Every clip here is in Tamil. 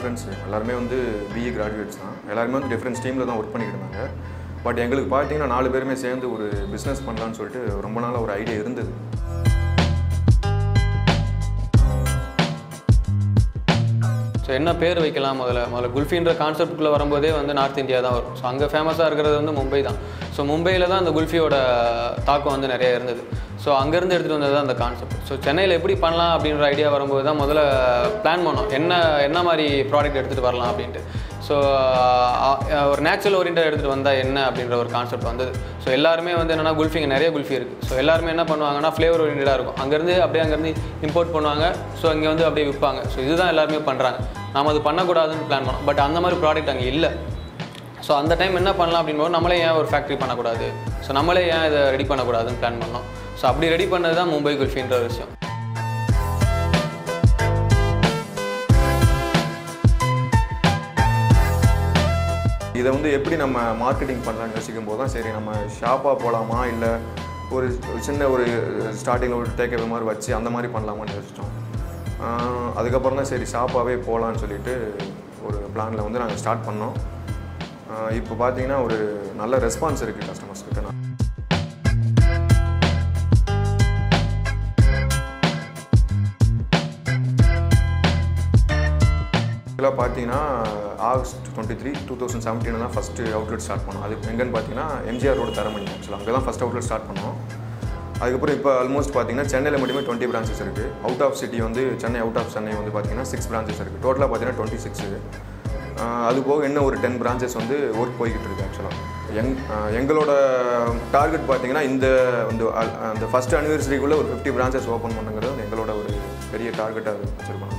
ஃப்ரெண்ட்ஸ் எல்லாருமே வந்து பிஇ கிராஜுவேட்ஸ் தான் எல்லாருமே வந்து டிஃப்ரெண்ட் டீமில் தான் ஒர்க் பண்ணிட்டு இருந்தாங்க பட் எங்களுக்கு பார்த்தீங்கன்னா நாலு பேருமே சேர்ந்து ஒரு பிஸ்னஸ் பண்ணலான்னு சொல்லிட்டு ரொம்ப நாளாக ஒரு ஐடியா இருந்தது ஸோ என்ன பேர் வைக்கலாம் முதல்ல முதல்ல குல்ஃபின்ற கான்செப்ட்குள்ளே வரும்போதே வந்து நார்த் இந்தியா தான் வரும் ஸோ அங்கே ஃபேமஸாக இருக்கிறது வந்து மும்பை தான் ஸோ மும்பையில் தான் அந்த குல்ஃபியோட தாக்கம் வந்து நிறைய இருந்தது ஸோ அங்கேருந்து எடுத்துகிட்டு வந்தது தான் அந்த கான்செப்ட் ஸோ சென்னையில் எப்படி பண்ணலாம் அப்படின்ற ஐடியா வரும்போது தான் முதல்ல பிளான் பண்ணோம் என்ன என்ன மாதிரி ப்ராடக்ட் எடுத்துகிட்டு வரலாம் அப்படின்ட்டு ஸோ ஒரு நேச்சுரல் ஓரியன்ட் எடுத்துகிட்டு வந்தால் என்ன அப்படின்ற ஒரு கான்செப்ட் வந்தது ஸோ எல்லாருமே வந்து என்னென்னா குல்ஃபிங்க நிறைய குல்ஃபி இருக்குது ஸோ எல்லாருமே என்ன பண்ணுவாங்கன்னா ஃப்ளேவர் ஓரியன்டாக இருக்கும் அங்கேருந்து அப்படியே அங்கேருந்து இம்போர்ட் பண்ணுவாங்க ஸோ இங்கே வந்து அப்படியே விற்பாங்க ஸோ இதுதான் எல்லாருமே பண்ணுறாங்க நாம் அது பண்ணக்கூடாதுன்னு பிளான் பண்ணோம் பட் அந்த மாதிரி ப்ராடக்ட் அங்கே இல்லை ஸோ அந்த டைம் என்ன பண்ணலாம் அப்படின்போது நம்மளே ஏன் ஒரு ஃபேக்ட்ரி பண்ணக்கூடாது ஸோ நம்மளே ஏன் இதை ரெடி பண்ணக்கூடாதுன்னு பிளான் பண்ணோம் ஸோ அப்படி ரெடி பண்ணது தான் மும்பை குல்ஃபின்ற ஒரு விஷயம் இதை வந்து எப்படி நம்ம மார்க்கெட்டிங் பண்ணலாம்னு யோசிக்கும் போது தான் சரி நம்ம ஷாப்பாக போகலாமா இல்லை ஒரு சின்ன ஒரு ஸ்டார்டிங்கில் ஒரு டேக் மாதிரி வச்சு அந்த மாதிரி பண்ணலாமான்னு யோசித்தோம் ஆஹ் அதுக்கப்புறம் தான் சரி ஷாப்பாகவே போகலான்னு சொல்லிட்டு ஒரு பிளானில் வந்து நாங்கள் ஸ்டார்ட் பண்ணோம் ஆஹ் இப்போ பார்த்தீங்கன்னா ஒரு நல்ல ரெஸ்பான்ஸ் இருக்குது கஸ்டமர்ஸ் கிட்ட நான் ஆக்சுவலாக பார்த்தீங்கன்னா August twenty three two thousand seventeen தான் ஃபஸ்ட்டு அவுட்லெட் ஸ்டார்ட் பண்ணோம் அது எங்கன்னு பார்த்தீங்கன்னா எம்ஜிஆர் ரோடு தரமணி ஆக்சுவலாக அங்கே தான் ஃபஸ்ட் அவுட்லெட் ஸ்டார்ட் பண்ணோம் அதுக்கப்புறம் இப்போ ஆல்மோஸ்ட் பார்த்தீங்கன்னா சென்னையில் மட்டுமே டுவெண்ட்டி பிரான்ச்சஸ் இருக்குது அவுட் ஆஃப் சிட்டி வந்து சென்னை அவுட் ஆஃப் சென்னை வந்து பார்த்தீங்கன்னா சிக்ஸ் பிரான்ச்சஸ் இருக்குது டோட்டலாக பார்த்தீங்கன்னா டுவெண்ட்டி சிக்ஸ் அது போக இன்னும் ஒரு டென் பிரான்ச்சஸ் வந்து ஒர்க் போய்கிட்டு இருக்கு ஆக்சுவலாக எங் ஆஹ் எங்களோட டார்கெட் பார்த்தீங்கன்னா இந்த இந்த அ- அந்த ஃபஸ்ட் அனிவர்சரிக்குள்ளே ஒரு ஃபிஃப்டி பிரான்ச்சஸ் ஓப்பன் பண்ணுங்கிறது வந்து எங்களோட ஒரு பெரிய டார்கெட்டாக வச்சுருக்கோம்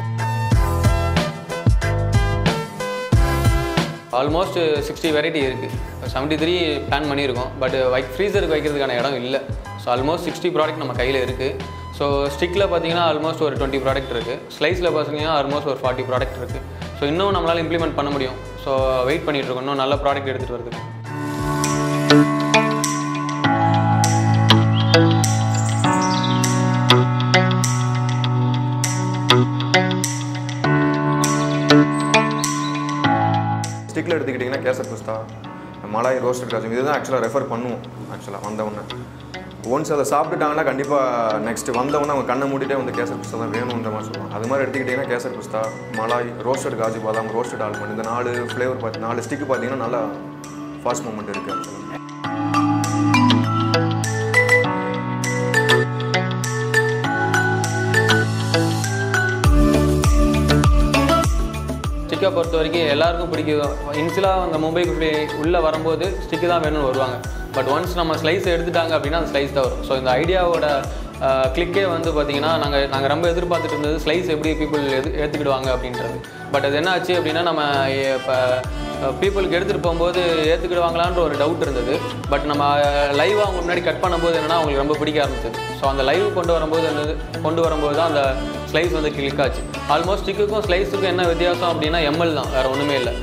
ஆல்மோஸ்ட் சிக்ஸ்டி வெரைட்டி இருக்குது செவன்ட்டி த்ரீ பிளான் பண்ணியிருக்கோம் பட் வைக் ஃப்ரீசருக்கு வைக்கிறதுக்கான இடம் இல்லை ஸோ ஆல்மோஸ்ட் சிக்ஸ்டி ப்ராடக்ட் நம்ம கையில் இருக்குது ஸோ ஸ்டிக்கில் பார்த்தீங்கன்னா ஆல்மோஸ்ட் ஒரு டுவெண்ட்டி ப்ராடக்ட் இருக்குது ஸ்லைஸில் பார்த்தீங்கன்னா ஆல்மோஸ்ட் ஒரு ஃபார்ட்டி ப்ராடக்ட் இருக்குது ஸோ இன்னும் நம்மளால் இம்ப்ளிமெண்ட் பண்ண முடியும் ஸோ வெயிட் பண்ணிட்டு இருக்கோம் இன்னும் நல்ல ப்ராடக்ட் எடுத்துகிட்டு வரதுக்கு ஸ்டிக்கில் எடுத்துக்கிட்டிங்கன்னா கேசர் பிஸ்தா மலாய் ரோஸ்டட் காஜு இதுதான் ஆக்சுவலாக ரெஃபர் பண்ணுவோம் ஆக்சுவலாக வந்தவொடனே ஒன்ஸ் அதை சாப்பிட்டுட்டாங்கன்னா கண்டிப்பாக நெக்ஸ்ட் வந்தவொடனே அவங்க கண்ணை மூடிட்டே வந்து கேசர் பிஸ்தா தான் வேணுன்ற மாதிரி சொல்லுவாங்க அது மாதிரி எடுத்துக்கிட்டிங்கன்னா kesar pista malai roasted kaju badam roasted almond இந்த நாலு ஃப்ளேவர் பார்த்து நாலு ஸ்டிக்கு பார்த்தீங்கன்னா நல்லா ஃபாஸ்ட் மூமெண்ட் இருக்குது ஆக்சுவலாக ஸ்டிக்கை பொறுத்த வரைக்கும் எல்லாருக்கும் பிடிக்கும் இனிஷியலாக அந்த மும்பை குஃபி உள்ளே வரும்போது ஸ்டிக்கு தான் வேணும்னு வருவாங்க பட் ஒன்ஸ் நம்ம ஸ்லைஸ் எடுத்துட்டாங்க அப்படின்னா அந்த ஸ்லைஸ் தான் வரும் ஸோ இந்த ஐடியாவோட கிளிக்கே வந்து பார்த்தீங்கன்னா நாங்கள் நாங்கள் ரொம்ப எதிர்பார்த்துட்டு இருந்தது ஸ்லைஸ் எப்படி பீப்புள் எது ஏற்றுக்கிடுவாங்க அப்படின்றது பட் அது என்ன ஆச்சு அப்படின்னா நம்ம இப்போ பீப்புளுக்கு எடுத்துகிட்டு போகும்போது ஏற்றுக்கிடுவாங்களான்ற ஒரு டவுட் இருந்தது பட் நம்ம லைவாக அவங்க முன்னாடி கட் பண்ணும்போது என்னன்னா அவங்களுக்கு ரொம்ப பிடிக்க ஆரம்பிச்சது ஸோ அந்த லைவ் கொண்டு வரும்போது என்னது கொண்டு வரும்போது தான் அந்த ஸ்லைஸ் வந்து கிளிக் ஆச்சு ஆல்மோஸ்ட் ஸ்டிக்குக்கும் ஸ்லைஸுக்கும் என்ன வித்தியாசம் அப்படின்னா எம்எல் தான் வேறு ஒன்றுமே இல்லை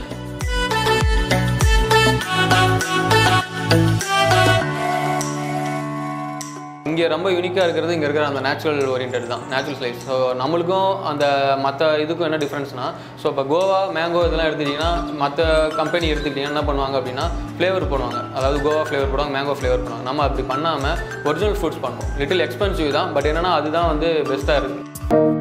இங்கே ரொம்ப யூனிக்காக இருக்கிறது இங்கே இருக்கிற அந்த நேச்சுரல் ஓரியன்ட் தான் நேச்சுரல் ஸ்லைஸ் ஸோ நம்மளுக்கும் அந்த மற்ற இதுக்கும் என்ன டிஃப்ரென்ஸ்னா ஸோ இப்போ கோவா மேங்கோ இதெல்லாம் எடுத்துக்கிட்டிங்கன்னா மற்ற கம்பெனி எடுத்துக்கிட்டிங்கன்னா என்ன பண்ணுவாங்க அப்படின்னா ஃப்ளேவர் போடுவாங்க அதாவது கோவா ஃப்ளேவர் போடுவாங்க மேங்கோ ஃப்ளேவர் பண்ணுவாங்க நம்ம அப்படி பண்ணாமல் ஒரிஜினல் ஃப்ரூட்ஸ் பண்ணுவோம் லிட்டில் எக்ஸ்பென்சிவ் தான் பட் என்னன்னா அதுதான் வந்து பெஸ்ட்டாக இருக்குது